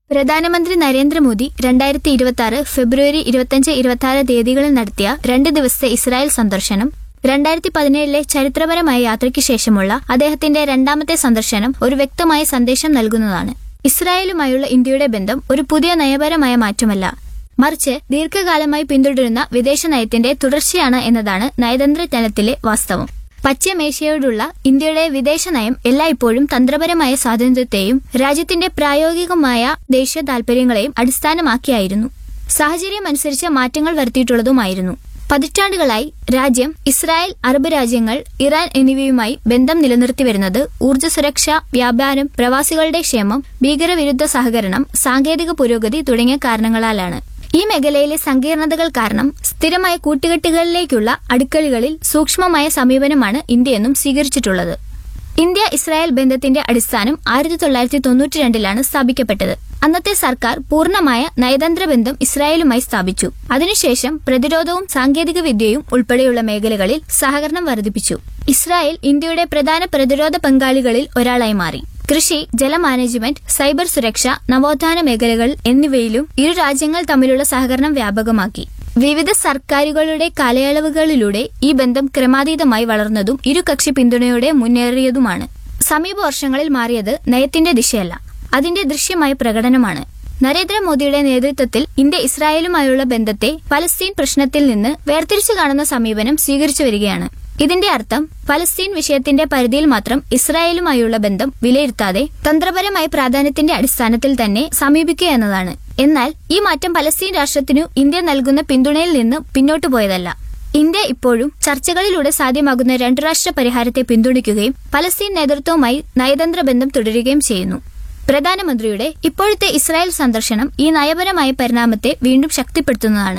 പ്രധാനമന്ത്രി നരേന്ദ്രമോദി രണ്ടായിരത്തി ഇരുപത്തി ആറ് ഫെബ്രുവരി ഇരുപത്തിയഞ്ച് ഇരുപത്തി തീയതികളിൽ നടത്തിയ രണ്ട് ദിവസത്തെ ഇസ്രായേൽ സന്ദർശനം രണ്ടായിരത്തി പതിനേഴിലെ ചരിത്രപരമായ യാത്രയ്ക്ക് ശേഷമുള്ള അദ്ദേഹത്തിന്റെ രണ്ടാമത്തെ സന്ദർശനം ഒരു വ്യക്തമായ സന്ദേശം നൽകുന്നതാണ് ഇസ്രായേലുമായുള്ള ഇന്ത്യയുടെ ബന്ധം ഒരു പുതിയ നയപരമായ മാറ്റമല്ല മറിച്ച് ദീർഘകാലമായി പിന്തുടരുന്ന വിദേശ നയത്തിന്റെ തുടർച്ചയാണ് എന്നതാണ് നയതന്ത്ര തലത്തിലെ വാസ്തവം പശ്ചിമേഷ്യയോടുള്ള ഇന്ത്യയുടെ വിദേശ നയം എല്ലായ്പ്പോഴും തന്ത്രപരമായ സ്വാതന്ത്ര്യത്തെയും രാജ്യത്തിന്റെ പ്രായോഗികമായ ദേശീയ താൽപര്യങ്ങളെയും അടിസ്ഥാനമാക്കിയായിരുന്നു സാഹചര്യമനുസരിച്ച് മാറ്റങ്ങൾ വരുത്തിയിട്ടുള്ളതുമായിരുന്നു പതിറ്റാണ്ടുകളായി രാജ്യം ഇസ്രായേൽ അറബ് രാജ്യങ്ങൾ ഇറാൻ എന്നിവയുമായി ബന്ധം നിലനിർത്തി വരുന്നത് ഊർജ്ജ സുരക്ഷ വ്യാപാരം പ്രവാസികളുടെ ക്ഷേമം ഭീകരവിരുദ്ധ സഹകരണം സാങ്കേതിക പുരോഗതി തുടങ്ങിയ കാരണങ്ങളാലാണ് ഈ മേഖലയിലെ സങ്കീർണതകൾ കാരണം സ്ഥിരമായ കൂട്ടുകെട്ടുകളിലേക്കുള്ള അടുക്കളികളിൽ സൂക്ഷ്മമായ സമീപനമാണ് ഇന്ത്യയെന്നും സ്വീകരിച്ചിട്ടുള്ളത് ഇന്ത്യ ഇസ്രായേൽ ബന്ധത്തിന്റെ അടിസ്ഥാനം ആയിരത്തി തൊള്ളായിരത്തി തൊണ്ണൂറ്റി രണ്ടിലാണ് സ്ഥാപിക്കപ്പെട്ടത് അന്നത്തെ സർക്കാർ പൂർണ്ണമായ നയതന്ത്ര ബന്ധം ഇസ്രായേലുമായി സ്ഥാപിച്ചു അതിനുശേഷം പ്രതിരോധവും സാങ്കേതിക വിദ്യയും ഉൾപ്പെടെയുള്ള മേഖലകളിൽ സഹകരണം വർദ്ധിപ്പിച്ചു ഇസ്രായേൽ ഇന്ത്യയുടെ പ്രധാന പ്രതിരോധ പങ്കാളികളിൽ ഒരാളായി മാറി കൃഷി ജല മാനേജ്മെന്റ് സൈബർ സുരക്ഷ നവോത്ഥാന മേഖലകൾ എന്നിവയിലും ഇരു രാജ്യങ്ങൾ തമ്മിലുള്ള സഹകരണം വ്യാപകമാക്കി വിവിധ സർക്കാരുകളുടെ കാലയളവുകളിലൂടെ ഈ ബന്ധം ക്രമാതീതമായി വളർന്നതും ഇരു കക്ഷി പിന്തുണയോടെ മുന്നേറിയതുമാണ് സമീപ വർഷങ്ങളിൽ മാറിയത് നയത്തിന്റെ ദിശയല്ല അതിന്റെ ദൃശ്യമായ പ്രകടനമാണ് നരേന്ദ്രമോദിയുടെ നേതൃത്വത്തിൽ ഇന്ത്യ ഇസ്രായേലുമായുള്ള ബന്ധത്തെ പലസ്തീൻ പ്രശ്നത്തിൽ നിന്ന് വേർതിരിച്ചു കാണുന്ന സമീപനം സ്വീകരിച്ചു വരികയാണ് ഇതിന്റെ അർത്ഥം പലസ്തീൻ വിഷയത്തിന്റെ പരിധിയിൽ മാത്രം ഇസ്രായേലുമായുള്ള ബന്ധം വിലയിരുത്താതെ തന്ത്രപരമായ പ്രാധാന്യത്തിന്റെ അടിസ്ഥാനത്തിൽ തന്നെ സമീപിക്കുക എന്നതാണ് എന്നാൽ ഈ മാറ്റം പലസ്തീൻ രാഷ്ട്രത്തിനു ഇന്ത്യ നൽകുന്ന പിന്തുണയിൽ നിന്ന് പിന്നോട്ടു പോയതല്ല ഇന്ത്യ ഇപ്പോഴും ചർച്ചകളിലൂടെ സാധ്യമാകുന്ന രണ്ടു രാഷ്ട്ര പരിഹാരത്തെ പിന്തുണയ്ക്കുകയും പലസ്തീൻ നേതൃത്വവുമായി നയതന്ത്ര ബന്ധം തുടരുകയും ചെയ്യുന്നു പ്രധാനമന്ത്രിയുടെ ഇപ്പോഴത്തെ ഇസ്രായേൽ സന്ദർശനം ഈ നയപരമായ പരിണാമത്തെ വീണ്ടും ശക്തിപ്പെടുത്തുന്നതാണ്